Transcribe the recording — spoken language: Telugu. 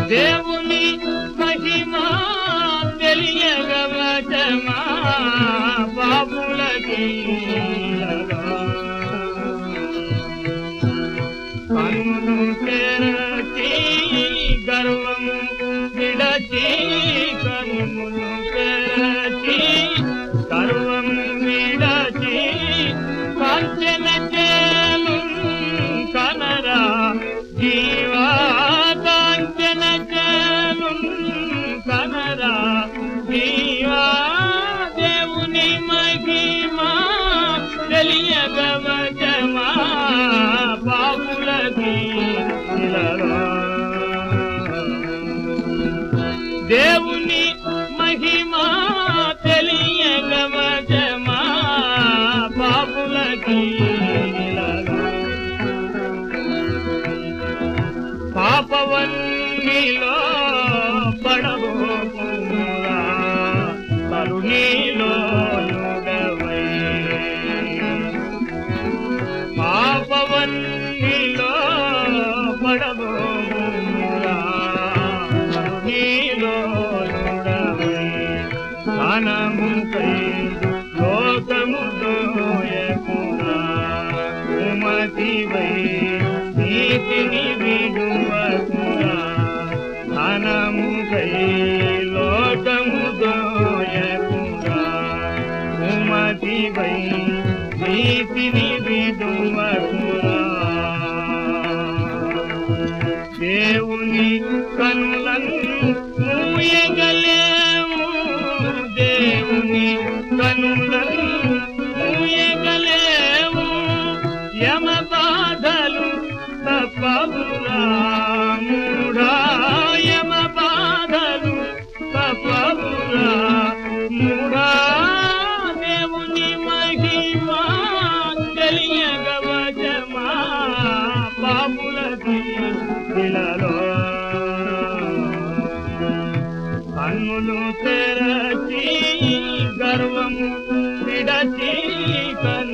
దేవుని మహిమా తెలియగవచమా బాబులకి కన్నులు తెరచి గర్వము విడచి కన్నులు తెరచి గర్వము విడచి కాంచన చేలు కనరా జీవా కాంచన చేలు కనరా జీవా దేవుని మహిమా తెలియగవచమా బాబులకి దేవుని మహిమా తెలియగవచమా బాబులకి పాపవన్నీలో పడబోకురా కరుణీలో నుడవై పాపవన్నీలో పడబోకురా కరుణీలో నుడవై ధనముపై లోకము దోయకురా ఉమతివై నీతిని విడువకురా ధనముపై లోకము దోయకురా ఉమతివై నీతిని విడువకురా దేవుని కనులను మూయగలేము దేవుని కనులను మూయగలేము యమ బాధలు తప్పవురా మూఢా యమ బాధలు తప్పవురా మూఢా దేవుని మహిమా తెలియగవచమా పాపులకి ఇలలో కన్నులు తెరచి గర్వము విడచి కన్ను